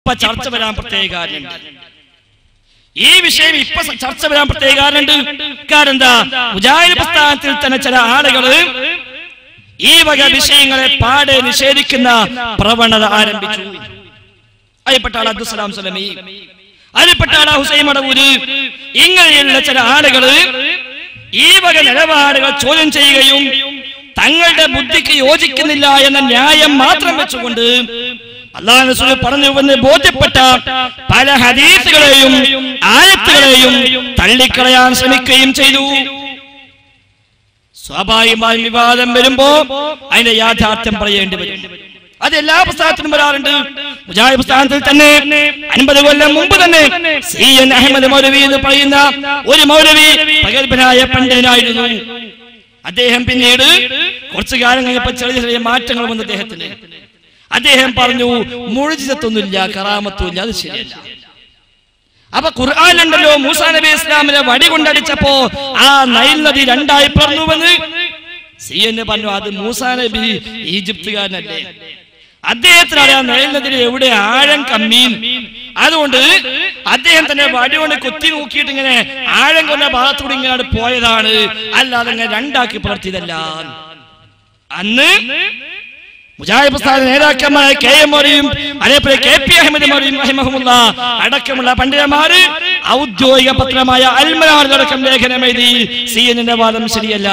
ഇപ്പൊ ചർച്ച വരാൻ പ്രത്യേക കാരണമുണ്ട് ഈ വിഷയം ഇപ്പൊ സ- ചർച്ച വരാൻ പ്രത്യേക കാരണമുണ്ട് കാരണം എന്താ മുജാഹിദ് പ്രസ്ഥാനത്തിൽ തന്നെ ചില ആളുകള് ഈ വക വിഷയങ്ങളെ പാടെ നിഷേധിക്കുന്ന പ്രവണത ആരംഭിച്ചു അതിൽപ്പെട്ട ആൾ അബ്ദുസലാം സ്വലമി അതിൽപ്പെട്ട ആൾ ഹുസൈൻ മടവൂര് ഇങ്ങനെയുള്ള ചില ആളുകള് ഈ വക നിലപാടുകൾ ചോദ്യം ചെയ്യുകയും തങ്ങളുടെ ബുദ്ധിക്ക് യോജിക്കുന്നില്ല എന്ന ന്യായം മാത്രം വെച്ചുകൊണ്ട് അള്ളാഹു റസൂൽ പറഞ്ഞുവെന്ന് ബോധ്യപ്പെട്ട പല ഹദീസുകളെയും ആയത്തുകളെയും തള്ളിക്കളയാൻ ശ്രമിക്കുകയും ചെയ്തു സ്വാഭാവികമായും വിവാദം വരുമ്പോ അതിന്റെ യാഥാർത്ഥ്യം പറയേണ്ടി വരും അത് എല്ലാ പുസ്തകത്തിനും വരാറുണ്ട് മുജാഹിദ് പുസ്തകത്തിൽ തന്നെ അൻപത് കൊല്ലം മുമ്പ് തന്നെ സി എൻ അഹമ്മദ് മൗലവി എന്ന് പറയുന്ന ഒരു മൗലവി പ്രഗത്ഭനായ പണ്ഡിതനായിരുന്നു അദ്ദേഹം പിന്നീട് കുറച്ചു കാലം കഴിഞ്ഞപ്പോൾ ചെറിയ ചെറിയ മാറ്റങ്ങൾ വന്നു അദ്ദേഹത്തിന് അദ്ദേഹം പറഞ്ഞു മുഴുജിതത്തൊന്നുമില്ല കറാമത്തുമില്ല അത് ശരിയല്ല അപ്പൊ ഖുർആാനുണ്ടല്ലോ മൂസാ നബി ഇസ്ലാമിനെ വടി കൊണ്ടടിച്ചപ്പോ ആ നൈൽ നദി രണ്ടായി പിറന്നുവെന്ന് സി എന്ന് പറഞ്ഞു അത് മൂസാ നബി ഈജിപ്തുകാരനല്ലേ അദ്ദേഹത്തിന് അറിയാം നൈൽ നദിയിൽ എവിടെ ആഴം കമ്മിയും അതുകൊണ്ട് അദ്ദേഹം തന്നെ വടി കൊണ്ട് കൊത്തി നോക്കിയിട്ട് ഇങ്ങനെ ആഴം കൊണ്ട ഭാഗത്തൂടെ ഇങ്ങനെ പോയതാണ് അല്ലാതെ ഇങ്ങനെ രണ്ടാക്കി പ്രവർത്തിയതല്ല അന്ന് മുജാഹിദ് പ്രസ്ഥാന നേതാക്കന്മാരായ കെ എം മറിയും അതേപോലെ കെ പി അഹമ്മദ് മറിയും റഹിമഹുമുള്ള അടക്കമുള്ള പണ്ഡിതന്മാര് ഔദ്യോഗിക പത്രമായ അൽമനാറിലടക്കം ലേഖനം എഴുതി സി എന്നിന്റെ വാദം ശരിയല്ല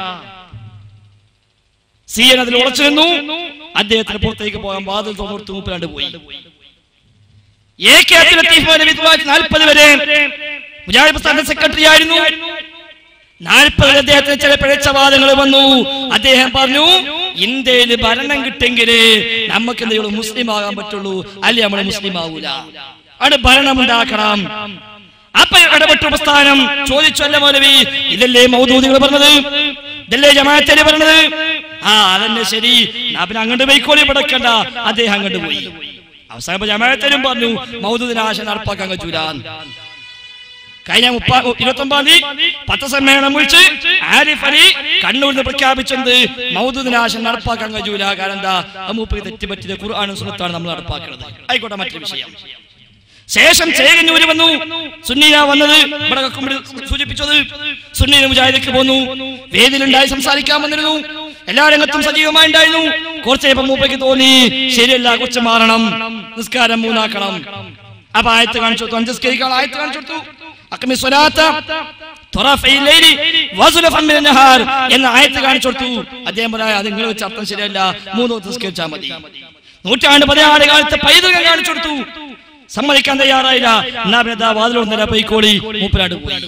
സി എൻ അതിൽ ഉറച്ചു നിന്നു അദ്ദേഹത്തിന് പുറത്തേക്ക് പോകാൻ വാതിൽ തുറന്നു മൂപ്പിലാണ്ട് പോയി എ കെ അബ്ദുൽ ലത്തീഫ് മൗലവി തൊള്ളായിരത്തി നാൽപ്പത് വരെ മുജാഹിദ് പ്രസ്ഥാന സെക്രട്ടറി ആയിരുന്നു നാൽപ്പതിൽ അദ്ദേഹത്തിന് ചില പിഴച്ച വാദങ്ങൾ വന്നു അദ്ദേഹം പറഞ്ഞു ഇന്ത്യയിൽ ഭരണം കിട്ടെങ്കിലേ നമുക്ക് എന്തെങ്കിലും മുസ്ലിം ആകാൻ പറ്റുള്ളൂ അല്ലെ നമ്മൾ മുസ്ലിം ആവൂല അവിടെ ഭരണം ഉണ്ടാക്കണം അപ്പൊ ഇടപെട്ടു പ്രസ്ഥാനം ചോദിച്ചല്ല മൗലവി ഇതല്ലേ മൗദൂദികൾ പറഞ്ഞത് ഇതല്ലേ ജമാഅത്തലി പറഞ്ഞത് ആ അതന്നെ ശരി എന്നാ പിന്നെ അങ്ങോട്ട് പോയിക്കോളി പടക്കണ്ട അദ്ദേഹം അങ്ങോട്ട് പോയി അവസാനം ജമാഅത്തലും പറഞ്ഞു മൗദൂദിനാശ നടപ്പാക്കാൻ കഴിച്ചൂലാന്ന് കഴിഞ്ഞ മുപ്പ ഇരുപത്തി ഒമ്പതാം തീയതി പത്രസമ്മേളനം വിളിച്ച് ആരിഫ് അലി കണ്ണൂരിൽ നിന്ന് പ്രഖ്യാപിച്ചത് മൗദൂദിനാശം നടപ്പാക്കാൻ കഴിയൂല കാരണം എന്താ ആ മൂപ്പര് തെറ്റുപറ്റിയത് ഖുർആാനും സുഹൃത്താണ് നമ്മൾ നടപ്പാക്കുന്നത് ആയിക്കോട്ടെ മറ്റൊരു വിഷയം ശേഷം ചേകന്നൂര് വന്നു സുന്നീന വന്നത് ഇവിടെ കക്കുമ്പടി സൂചിപ്പിച്ചത് സുന്നീന മുജാഹിദിക്ക് പോന്നു വേദിയിലുണ്ടായി സംസാരിക്കാൻ വന്നിരുന്നു എല്ലാ രംഗത്തും സജീവമായി ഉണ്ടായിരുന്നു കുറച്ച് കഴിയുമ്പോൾ മൂപ്പയ്ക്ക് തോന്നി ശരിയല്ല കുറച്ച് മാറണം നിസ്കാരം മൂന്നാക്കണം അപ്പൊ ആയത്ത് കാണിച്ചു കൊടുത്തു അഞ്ചസ്കരിക്കാൻ ആയത്ത് കാണിച്ചു കൊടുത്തു അക്കമി സ്വലാത്ത ത്വറഫൈ ലൈലി വസുലഫൻ മിനൻ നഹാർ എന്ന ആയത്ത് കാണിച്ചു കൊടുത്തു അദ്ദേഹം പറയാ അത് നിങ്ങൾ വെച്ച് അർത്ഥം ശരിയല്ല മൂന്ന് ദിവസം നിസ്കരിച്ചാൽ മതി നൂറ്റാണ്ട് പതിനാറ് കാലത്ത് പൈതൃകം കാണിച്ചു കൊടുത്തു സമ്മതിക്കാൻ തയ്യാറായില്ല എന്നാ പിന്നെ ദാ വാതിലൊന്നര പൈക്കോളി മൂപ്പരാട് പോയി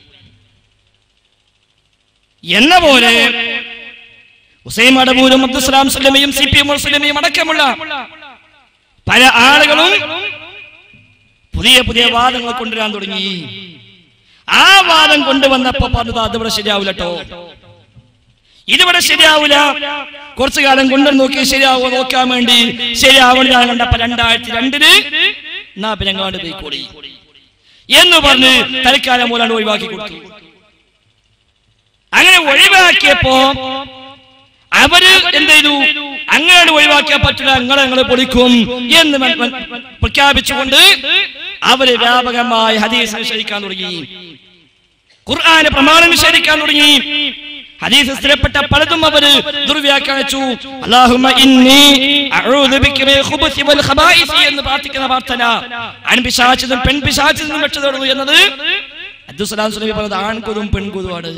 എന്ന പോലെ ഹുസൈൻ അടബൂരും അബ്ദുസലാം സുല്ലമയും സി പി എം സുല്ലമയും അടക്കമുള്ള പല ആളുകളും പുതിയ പുതിയ വാദങ്ങൾ കൊണ്ടുവരാൻ തുടങ്ങി ആ വാദം കൊണ്ടുവന്നപ്പോ പറഞ്ഞത് അതിവിടെ ശരിയാവില്ല കേട്ടോ ഇതിവിടെ ശരിയാവില്ല കുറച്ചു കാലം കൊണ്ടു നോക്കി ശരിയാവോ നോക്കാൻ വേണ്ടി ശരിയാവില്ല കണ്ടപ്പോ രണ്ടായിരത്തി രണ്ടിന് എന്നാ പിന്നെ ഞങ്ങളാണ്ട് പോയിക്കോടി എന്ന് പറഞ്ഞ് തൽക്കാലം മൂലാണ്ട് ഒഴിവാക്കി കൊടുത്തു അങ്ങനെ ഒഴിവാക്കിയപ്പോ അവര് എന്ത് ചെയ്തു അങ്ങനെ ഒഴിവാക്കിയാൽ പറ്റില്ല ഞങ്ങളെ ഞങ്ങൾ പൊളിക്കും എന്ന് മൻ- മൻ- പ്രഖ്യാപിച്ചുകൊണ്ട് അവര് വ്യാപകമായ ഹദീസ് നിഷേധിക്കാൻ തുടങ്ങി ഖുർആന് പ്രമാണം നിഷേധിക്കാൻ തുടങ്ങി ഹദീസ് സ്ഥിരപ്പെട്ട പലതും അവര് ദുർവ്യാഖ്യാനിച്ചു അല്ലാഹുമ്മ ഇന്നി അഊദു ബിക മിനൽ ഖുബുസി വൽ ഖബായിസി എന്ന് പ്രാർത്ഥിക്കുന്ന പ്രാർത്ഥന ആൺപിശാചിനും പെൺപിശാചിനും രക്ഷതോടുന്നു എന്നത് അബ്ദുസലാം സുലൈമി പറഞ്ഞത് ആൺകുതും പെൺകുതുമാണ്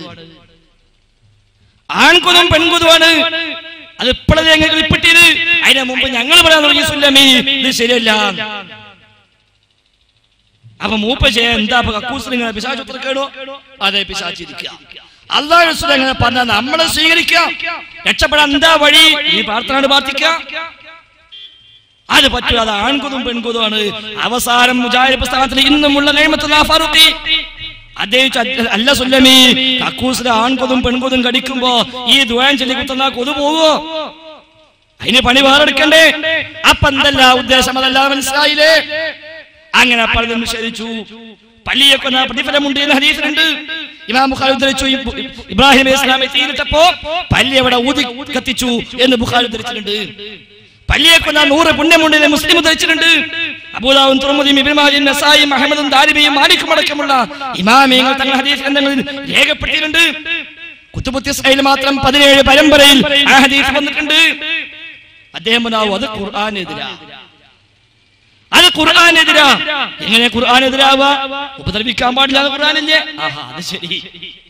ആൺകുതും പെൺകുതുമാണ് അത് ഇപ്പോഴത്തെ ഞങ്ങൾ ഇപ്പിട്ടത് അതിന് മുമ്പ് ഞങ്ങൾ പറയാൻ തുടങ്ങി സുല്ലമി ഇത് ശരിയല്ല അപ്പൊ മൂപ്പ ചെയ്യാൻ എന്താ അപ്പൊ കക്കൂസിൽ ഇങ്ങനെ പിശാച് ഉത്തരക്കേടോ അതെ പിശാച്ചിരിക്കുക അള്ളാഹ് റസൂൽ അങ്ങനെ പറഞ്ഞാൽ നമ്മളെ സ്വീകരിക്കാം രക്ഷപ്പെടാൻ എന്താ വഴി ഈ പ്രാർത്ഥന പ്രാർത്ഥിക്കാം അത് പറ്റൂല അത് ആൺകുതും പെൺകുതുമാണ് അവസാനം മുജാഹിദ് പ്രസ്ഥാനത്തിൽ ഇന്നുമുള്ള നേമത്തുള്ള ഫാറൂഖി അദ്ദേഹം ച- അല്ല സുല്ലമി കക്കൂസിലെ ആൺകൊതും പെൺകൊതും കടിക്കുമ്പോ ഈ ദ്വയം ചൊല്ലി കുത്തുന്ന കൊതു പോവോ അതിന് പണി വേറെടുക്കണ്ടേ അപ്പൊ എന്തല്ല ഉദ്ദേശം അതല്ല മനസ്സിലായില്ലേ അങ്ങനെ പലതും നിഷേധിച്ചു പള്ളിയെ കൊന്ന പ്രതിഫലമുണ്ട് എന്ന് ഹദീസിലുണ്ട് ഇമാം ബുഖാരി ഉദ്ധരിച്ചു ഇബ്- ഇബ്രാഹിം അലൈഹി ഇസ്ലാമെ തീരിട്ടപ്പോ പള്ളി അവിടെ ഊതി കത്തിച്ചു എന്ന് ബുഖാരി ഉദ്ധരിച്ചിട്ടുണ്ട് പള്ളിയെ കൊന്ന നൂറ് പുണ്യമുണ്ടിനെ മുസ്ലിം ധരിച്ചിട്ടുണ്ട് അബൂദാവും തുറമുദിയും ഇബ്രാഹിം നസായും അഹമ്മദും ദാരിബിയും മാലിക്കും അടക്കമുള്ള ഇമാമിയങ്ങൾ തങ്ങൾ ഹദീസ് ഗ്രന്ഥങ്ങളിൽ രേഖപ്പെടുത്തിയിട്ടുണ്ട് കുത്തുബുദ്ധിസ്രയിൽ മാത്രം പതിനേഴ് പരമ്പരയിൽ ആ ഹദീസ് വന്നിട്ടുണ്ട് അദ്ദേഹം പറഞ്ഞാവും അത് ഖുർആാനെതിരാ അത് ഖുർആാനെതിരാ എങ്ങനെ ഖുർആാനെതിരാവുക ഉപദ്രവിക്കാൻ പാടില്ല എന്ന് ഖുർആാനില്ലേ ആഹാ അത് ശരി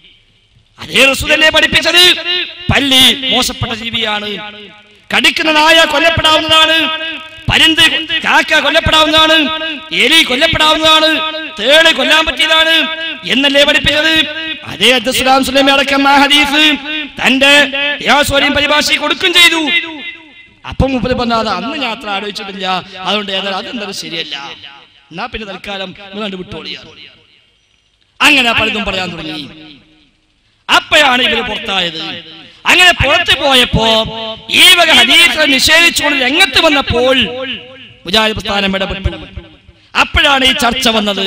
അതേ റസൂലല്ലേ പഠിപ്പിച്ചത് പല്ലി മോശപ്പെട്ട ജീവിയാണ് കടിക്കുന്ന നായ കൊല്ലപ്പെടാവുന്നതാണ് പരുന്ത് കാക്ക കൊല്ലപ്പെടാവുന്നതാണ് എലി കൊല്ലപ്പെടാവുന്നതാണ് തേള് കൊല്ലാൻ പറ്റിയതാണ് എന്നല്ലേ പഠിപ്പിച്ചത് അതേ അബ്ദുസ്ലാം സുലൈമി അടക്കം ആ ഹദീസ് തന്റെ യാസ്വരിയും പരിഭാഷ കൊടുക്കും ചെയ്തു അപ്പം മുപ്പത് പറഞ്ഞാൽ അന്ന് ഞാൻ അത്ര ആലോചിച്ചിട്ടില്ല അതുകൊണ്ട് ഏതായാലും അതെന്തായാലും ശരിയല്ല എന്നാ പിന്നെ തൽക്കാലം നിങ്ങൾ കണ്ടു വിട്ടോളിയാ അങ്ങനെ പലതും പറയാൻ തുടങ്ങി അപ്പോഴാണ് ഇവര് പുറത്തായത് അങ്ങനെ പുറത്തു പോയപ്പോ ഈ വക ഹദീസ് നിഷേധിച്ചുകൊണ്ട് രംഗത്ത് വന്നപ്പോൾ മുജാഹിദ് പ്രസ്ഥാനം ഇടപെട്ടു അപ്പോഴാണ് ഈ ചർച്ച വന്നത്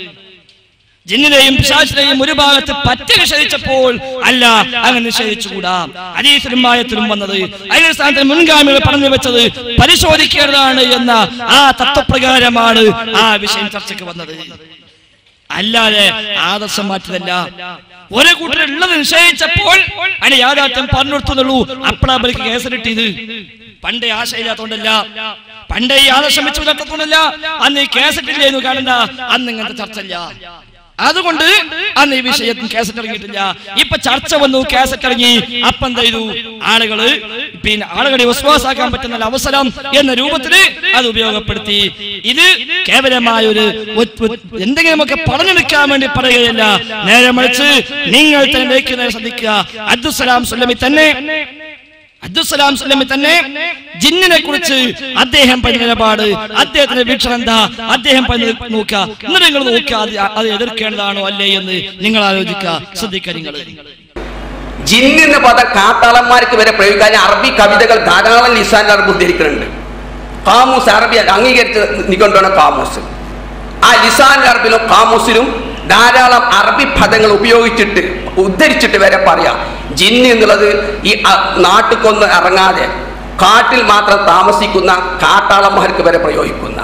ജിന്നിനെയും പിശാചിനെയും ഒരു ഭാഗത്ത് പറ്റ നിഷേധിച്ചപ്പോൾ അല്ല അങ്ങനെ നിഷേധിച്ചുകൂടാ അനീസലും മായത്തിലും വന്നത് അതിന്റെ സ്ഥാനത്ത് മുൻഗാമികൾ പറഞ്ഞു വെച്ചത് പരിശോധിക്കേണ്ടതാണ് എന്ന ആ തത്വപ്രകാരമാണ് ആ വിഷയം ചർച്ചയ്ക്ക് വന്നത് അല്ലാതെ ആദർശം മാറ്റതല്ല ഒരു കൂട്ടർ ഉള്ളത് നിശ്ചയിച്ചപ്പോൾ അതിന് യാഥാർത്ഥ്യം പറഞ്ഞെടുത്തുള്ളൂ അപ്പഴാ അവർക്ക് കേസരിട്ടിത് പണ്ടേ ആശയില്ലാത്തോണ്ടല്ല പണ്ടേ ഈ ആദർശം വെച്ച് പുലർത്തത്തോണ്ടല്ല അന്ന് ഈ കേസറ്റില്ലായിരുന്നു കാണണ്ട അന്ന് ഇങ്ങനത്തെ ചർച്ചയില്ല അതുകൊണ്ട് അന്ന് ഈ വിഷയത്തിൽ കേസറ്റ് ഇറങ്ങിയിട്ടില്ല ഇപ്പൊ ചർച്ച വന്നു കേസറ്റ് ഇറങ്ങി അപ്പം എന്ത് ചെയ്തു ആളുകള് പിന്നെ ആളുകളെ വിശ്വാസാക്കാൻ പറ്റുന്ന ഒരു അവസരം എന്ന രൂപത്തിൽ അത് ഉപയോഗപ്പെടുത്തി ഇത് കേവലമായ ഒരു ഒ- ഒ- എന്തെങ്കിലുമൊക്കെ പറഞ്ഞു നിൽക്കാൻ വേണ്ടി പറയുകയല്ല നേരെ മറിച്ച് നിങ്ങൾ തന്നെ ലയിക്കുന്നതിനെ ശ്രദ്ധിക്കുക അബ്ദുസലാം സുല്ലമി തന്നെ അബ്ദുസലാം സുല്ലമി തന്നെ ജിന്നിനെ കുറിച്ച് അദ്ദേഹം പറഞ്ഞ നിലപാട് അദ്ദേഹത്തിന്റെ വീക്ഷണം എന്താ അദ്ദേഹം പറഞ്ഞ നോക്കുക എന്നിട്ട് നിങ്ങൾ നോക്കുക അത് അത് എതിർക്കേണ്ടതാണോ അല്ലേ എന്ന് നിങ്ങൾ ആലോചിക്കുക ശ്രദ്ധിക്കുക നിങ്ങൾ ജിന്ന് എന്ന പദം കാട്ടാളന്മാർക്ക് വരെ പ്രയോഗിക്കാൻ അറബി കവിതകൾ ധാരാളം ലിസാൻ അറബ് ഉദ്ധരിക്കുന്നുണ്ട് കാമൂസ് അറബി അംഗീകരിച്ച് നികൊണ്ടാണ് കാമൂസ് ആ ലിസാൻ അറബിലും കാമൂസിലും ധാരാളം അറബി പദങ്ങൾ ഉപയോഗിച്ചിട്ട് ഉദ്ധരിച്ചിട്ട് വരെ പറയാം ജിന്ന് എന്നുള്ളത് ഈ അ- നാട്ടിക്കൊന്ന് ഇറങ്ങാതെ കാട്ടിൽ മാത്രം താമസിക്കുന്ന കാട്ടാളന്മാർക്ക് വരെ പ്രയോഗിക്കുന്ന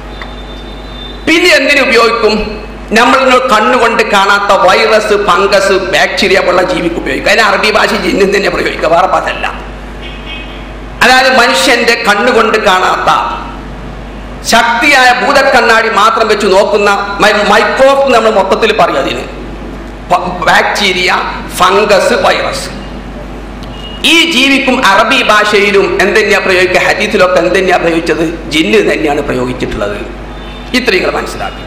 പിന്നെ എന്തിനു ഉപയോഗിക്കും നമ്മൾ കണ്ണുകൊണ്ട് കാണാത്ത വൈറസ് ഫംഗസ് ബാക്ടീരിയ പോലുള്ള ജീവിക്ക് ഉപയോഗിക്കും അതിന് അറബി ഭാഷ ജിന്നും തന്നെ പ്രയോഗിക്കുക വേറെ പദല്ല അതായത് മനുഷ്യന്റെ കണ്ണുകൊണ്ട് കാണാത്ത ശക്തിയായ ഭൂതക്കണ്ണാടി മാത്രം വെച്ച് നോക്കുന്ന മൈക്രോഫ് നമ്മൾ മൊത്തത്തിൽ പറയും അതിന് പ- ബാക്ടീരിയ ഫംഗസ് വൈറസ് ഈ ജീവിക്കും അറബി ഭാഷയിലും എന്തെന്നെയാ പ്രയോഗിക്കുക ഹദീസിലൊക്കെ എന്തെന്നെയാ പ്രയോഗിച്ചത് ജിന്ന് തന്നെയാണ് പ്രയോഗിച്ചിട്ടുള്ളത് ഇത്രയും നിങ്ങൾ മനസ്സിലാക്കി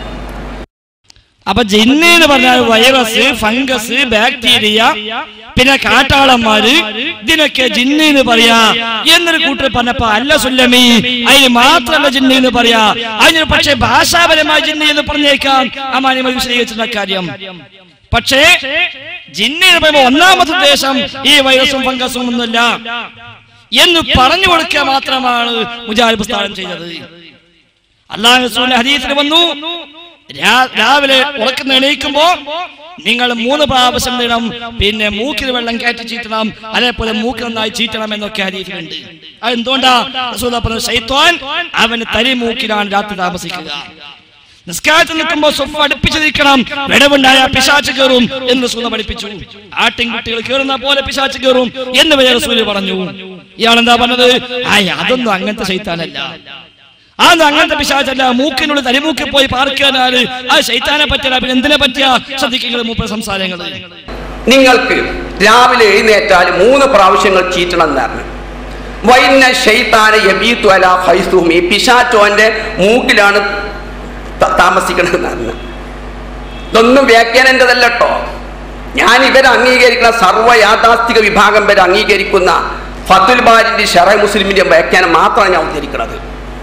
അപ്പൊ ജിന്ന് എന്ന് പറഞ്ഞാൽ വൈറസ് ഫംഗസ് ബാക്ടീരിയ പിന്നെ കാട്ടാളന്മാര് ഇതിനൊക്കെ ജിന്ന് എന്ന് പറയാ എന്നൊരു കൂട്ടർ പറഞ്ഞപ്പോ അല്ല സുല്ലമി അതിന് മാത്രമല്ല ജിന്ന് എന്ന് പറയാ അതിന് പക്ഷേ ഭാഷാപരമായ ജിന്ന് എന്ന് പറഞ്ഞേക്കാം അമാനിമൽ വിശദീകരിച്ചിട്ടുള്ള കാര്യം പക്ഷേ ജിന്ന് എന്ന് പറയുമ്പോ ഒന്നാമത്തെ ഉദ്ദേശം ഈ വൈറസും ഫംഗസും ഒന്നുമില്ല എന്ന് പറഞ്ഞു കൊടുക്കുക മാത്രമാണ് മുജാഹിദ് പ്രസ്ഥാനം ചെയ്തത് അള്ളാഹു റസൂലിന്റെ ഹദീസിൽ വന്നു രാ- രാവിലെ ഉറക്കുന്ന എണീക്കുമ്പോ നിങ്ങൾ മൂന്ന് പ്രാവശ്യം നീണം പിന്നെ മൂക്കിൽ വെള്ളം കയറ്റി ചീറ്റണം അതേപോലെ മൂക്കിൽ നന്നായി ചീറ്റണം എന്നൊക്കെ ഹദീസിലുണ്ട് അത് എന്തുകൊണ്ടാ റസൂൽ പറഞ്ഞത് ശൈത്വാൻ അവന് തരി മൂക്കിലാണ് രാത്രി താമസിക്കുക നിസ്കാരത്തിൽ നിൽക്കുമ്പോ സ്വപ്പ് അടുപ്പിച്ച് നിൽക്കണം വിടവുണ്ടായ പിശാച്ച് കയറും എന്ന് റസൂൽ പഠിപ്പിച്ചു ആട്ടിൻകുട്ടികൾ കയറുന്ന പോലെ പിശാച്ച് കയറും എന്ന് വരെ റസൂല് പറഞ്ഞു ഇയാളെന്താ പറഞ്ഞത് ആയ് അതൊന്നും അങ്ങനത്തെ ശൈത്താനല്ല ആ അങ്ങനത്തെ പിശാചല്ല മൂക്കിനുള്ളിൽ തരിമൂക്കിൽ പോയി പാർക്കാനാണ് ആ ശൈത്താനെ പറ്റിയ പിന്നെ എന്തിനെ പറ്റിയ ശ്രദ്ധിക്കുന്നത് മൂപ്പ സംസാരങ്ങള് നിങ്ങൾക്ക് രാവിലെ എഴുന്നേറ്റാൽ മൂന്ന് പ്രാവശ്യങ്ങൾ ചീറ്റണം എന്നാണ് വൈന്ന ഷെയ്ത്താന യബീത്തു അല ഹൈസുമി പിശാച്ചോന്റെ മൂക്കിലാണ് ത- താമസിക്കണമെന്നാണ് ഇതൊന്നും വ്യാഖ്യാനൻ്റെതല്ല കേട്ടോ ഞാൻ ഇവരെ അംഗീകരിക്കുന്ന സർവ്വ യാഥാസ്ഥിക വിഭാഗം വരെ അംഗീകരിക്കുന്ന ഫത്തുൽ ബാരിന്റെ ഷറ മുസ്ലിമിന്റെ വ്യാഖ്യാനം മാത്രമാണ് ഞാൻ ഉദ്ധരിക്കുന്നത്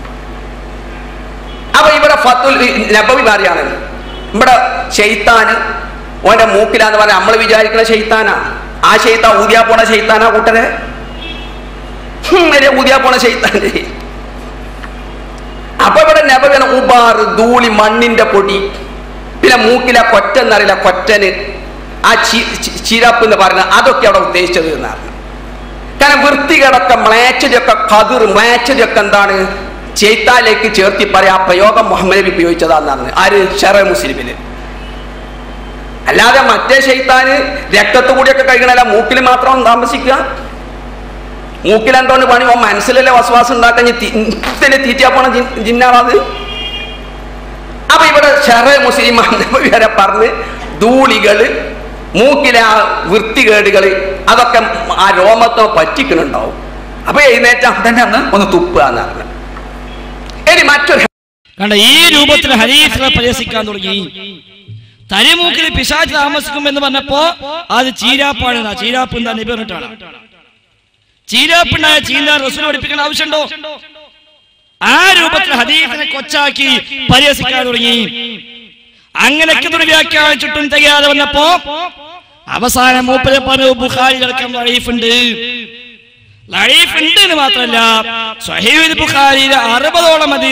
അപ്പൊ ഇവിടെ ഫത്തുൽ നബവി മാറിയാണ് ഇവിടെ ഷെയ്ത്താന് ഓന്റെ മൂക്കിലാന്ന് പറഞ്ഞാൽ നമ്മൾ വിചാരിക്കുന്ന ഷെയ്ത്താനാ ആ ഷെയ്ത്താ ഊതിയാ പോണ ഷെയ്ത്താനാ കൂട്ടരെ ഹും, വരെ ഊതിയാ പോണ ഷെയ്ത്താന് അപ്പൊ ഇവിടെ നബവിയാണ് ഉബാറ് ധൂളി മണ്ണിന്റെ പൊടി പിന്നെ മൂക്കിലെ കൊറ്റ എന്നറിയില്ല കൊറ്റന് ആ ചി- ചി- ചിരപ്പ് എന്ന് പറയുന്നത് അതൊക്കെ അവിടെ ഉദ്ദേശിച്ചത് എന്നാണ് കാരണം വൃത്തികേടൊക്കെ മ്ലേച്ഛതയൊക്കെ കതിർ മ്ലേച്ഛതയൊക്കെ എന്താണ് ചെയ്ത്താലേക്ക് ചേർത്തി പറയാ ആ പ്രയോഗം മുഹമ്മദ് നബി ഉപയോഗിച്ചതാന്നാണ് ആര് ഷെറ മുസ്ലിമില് അല്ലാതെ മറ്റേ ഷെയ്ത്താന് രക്തത്തു കൂടിയൊക്കെ കഴിക്കണല്ല മൂക്കിൽ മാത്രം താമസിക്കുക മൂക്കിൽ എന്തോന്ന് പണി ഓ മനസ്സിലല്ലേ വസവാസം ഉണ്ടാക്കാൻ തന്നെ തീറ്റാ പോണ ജിൻ- ജിന്നാണത് അപ്പൊ ഇവിടെ ഷെറ മുസ്ലിം വരെ പറഞ്ഞ് ധൂളികള് മൂക്കിലെ ആ വൃത്തികേടുകള് അതൊക്കെ ആ രോമത്തോ പറ്റിക്കണുണ്ടാവും അപ്പൊ എഴുന്നേറ്റ തന്നെ അന്ന് ഒന്ന് തുപ്പുക എന്നാണ് ഇനി മറ്റൊരു കണ്ട ഈ രൂപത്തിൽ ഹരീഫിനെ പരിഹസിക്കാൻ തുടങ്ങി തരിമൂക്കിൽ പിശാച്ച് താമസിക്കും എന്ന് പറഞ്ഞപ്പോ അത് ചീരാപ്പാണ് ചീരാപ്പ് എന്താ നബി പറഞ്ഞിട്ടാണ് ചീരാപ്പുണ്ടായ ചീന്താൻ റസൂൽ പഠിപ്പിക്കേണ്ട ആവശ്യമുണ്ടോ ആ രൂപത്തിൽ ഹദീഫിനെ കൊച്ചാക്കി പരിഹസിക്കാൻ തുടങ്ങി അങ്ങനെയൊക്കെ ഒരു വ്യാഖ്യാനിച്ചിട്ടും തികയാതെ വന്നപ്പോ അവസാനം മൂപ്പരെ പറഞ്ഞു ബുഖാരി കിടക്കാൻ ലൈഫുണ്ട് ലൈഫ് ഉണ്ട് എന്ന് മാത്രമല്ല സഹീദ് ബുഖാരിയിലെ അറുപതോളം അതി